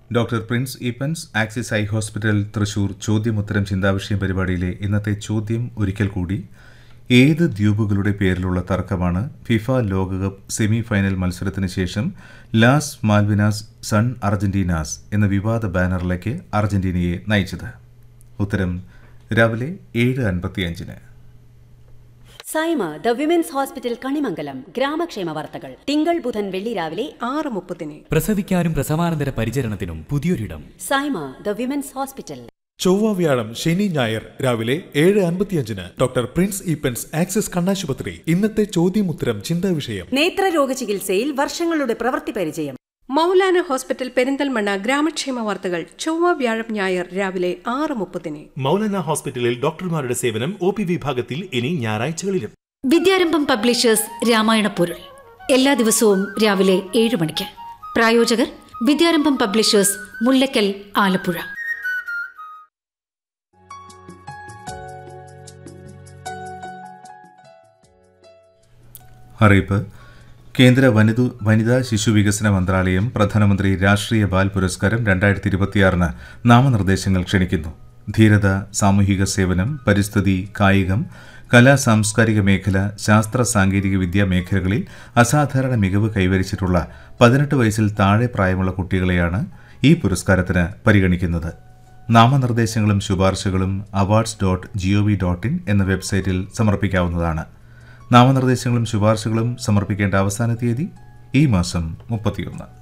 doctor Prince ഈപ്പൻസ് axis I hospital Thrissur ചോദ്യമുത്തരം ചിന്താവിഷയം പരിപാടിയിലെ ഇന്നത്തെ ചോദ്യം ഒരിക്കൽ കൂടി ഏത് ദ്വീപുകളുടെ പേരിലുള്ള തർക്കമാണ് ഫിഫ ലോകകപ്പ് സെമി ഫൈനൽ മത്സരത്തിന് ശേഷം ലാസ് മാൽവിനാസ് സൺ അർജന്റീനാസ് എന്ന വിവാദ ബാനറിലേക്ക് അർജന്റീനയെ നയിച്ചത് ഉത്തരം രാവിലെ ഏഴ് അൻപത്തിയഞ്ചിന് Saima the women's hospital Kanimangalam ഗ്രാമക്ഷേമ വാർത്തകൾ തിങ്കൾ ബുധൻ വെള്ളി രാവിലെ ആറ് മുപ്പതിന് പ്രസവിക്കാനും പ്രസവാനന്തര പരിചരണത്തിനും പുതിയൊരിടം സൈമ ദ വിമൻസ് ഹോസ്പിറ്റൽ ചൊവ്വ വ്യാഴം ശനി ഞായർ രാവിലെ ഏഴ് അൻപത്തിയഞ്ചിന് ഡോക്ടർ പ്രിൻസ് ഈപ്പൻസ് ആക്സിസ് കണ്ണാശുപത്രി ഇന്നത്തെ ചോദ്യമുത്തരം ചിന്താ വിഷയം നേത്രരോഗ ചികിത്സയിൽ വർഷങ്ങളുടെ പ്രവൃത്തി പരിചയം മൗലാന ഹോസ്പിറ്റൽ പെരിന്തൽമണ്ണ ഗ്രാമക്ഷേമ വാർത്തകൾ ചൊവ്വ വ്യാഴം ഞായർ രാവിലെ ആറ് മുപ്പതിന് മൗലാന ഹോസ്പിറ്റലിൽ ഡോക്ടർമാരുടെ സേവനം ഒ പി വിഭാഗത്തിൽ ഇനി ഞായറാഴ്ചകളിലും വിദ്യാരംഭം പബ്ലിഷേഴ്സ് രാമായണ പൊരുൾ എല്ലാ ദിവസവും രാവിലെ ഏഴ് മണിക്ക് പ്രായോജകർ വിദ്യാരംഭം പബ്ലിഷേഴ്സ് മുല്ലക്കൽ ആലപ്പുഴ അറിയിപ്പ് കേന്ദ്ര വനിതു വനിതാ ശിശു വികസന മന്ത്രാലയം പ്രധാനമന്ത്രി രാഷ്ട്രീയ ബാൽ പുരസ്കാരം രണ്ടായിരത്തി ഇരുപത്തിയാറിന് നാമനിർദ്ദേശങ്ങൾ ക്ഷണിക്കുന്നു ധീരത സാമൂഹിക സേവനം പരിസ്ഥിതി കായികം കലാ സാംസ്കാരിക മേഖല ശാസ്ത്ര സാങ്കേതിക വിദ്യാ മേഖലകളിൽ അസാധാരണ മികവ് കൈവരിച്ചിട്ടുള്ള പതിനെട്ട് വയസ്സിൽ താഴെ പ്രായമുള്ള കുട്ടികളെയാണ് ഈ പുരസ്കാരത്തിന് പരിഗണിക്കുന്നത് നാമനിർദ്ദേശങ്ങളും ശുപാർശകളും awards dot GOV dot in എന്ന വെബ്സൈറ്റിൽ സമർപ്പിക്കാവുന്നതാണ് നാമനിർദ്ദേശങ്ങളും ശുപാർശകളും സമർപ്പിക്കേണ്ട അവസാന തീയതി ഈ മാസം മുപ്പത്തിയൊന്ന്